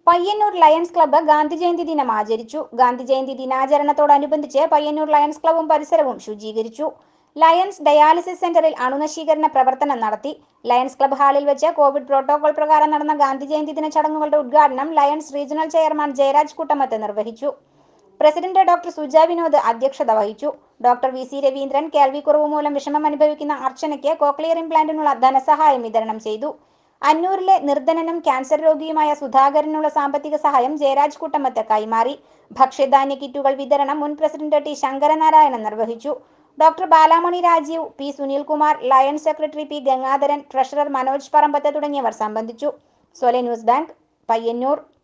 Payyanur Lions club Gandhi Jayanti ദിനം ആചരിച്ചു ഗാന്ധി ജയന്തി ദിനാചരണത്തോടനുബന്ധിച്ച് പയ്യന്നൂർ ലയൺസ് ക്ലബ്ബും പരിസരവും ശുചീകരിച്ചു ലയൺസ് ഡയാലിസിസ് സെന്ററിൽ അണുനശീകരണ പ്രവർത്തനം നടത്തി ലയൺസ് ക്ലബ്ബ് ഹാളിൽ വെച്ച് കോവിഡ് പ്രോട്ടോകോൾ പ്രകാരം നടന്ന ഗാന്ധി ജയന്തി ദിന ചടങ്ങുകളുടെ ഉദ്ഘാടനം Lions regional chairman Jayaraj Kuttamath നിർവഹിച്ചു പ്രസിഡന്റ് ഡോക്ടർ സുജ വിനോദ് അധ്യക്ഷത വഹിച്ചു ഡോക്ടർ വി സി രവീന്ദ്രൻ കേൾവിക്കുറവ് മൂലം വിഷമം അനുഭവിക്കുന്ന അർച്ചനയ്ക്ക് കോക്ലിയർ ഇംപ്ലാന്റിനുള്ള ധനസഹായം വിതരണം ചെയ്തു അന്നൂരിലെ നിർധനനും ക്യാൻസർ രോഗിയുമായ സുധാകരനുള്ള സാമ്പത്തിക സഹായം ജയരാജ് കുട്ടമത്ത് കൈമാറി ഭക്ഷ്യധാന്യ കിറ്റുകൾ വിതരണം മുൻ പ്രസിഡന്റ് ടി ശങ്കരനാരായണൻ നിർവഹിച്ചു doctor Balamani Rajeev P Sunil Kumar lion secretary P Gangadharan treasurer Manoj Parambath തുടങ്ങിയവർ സംബന്ധിച്ചു സൊലെ ന്യൂസ് ബാങ്ക് പയ്യന്നൂർ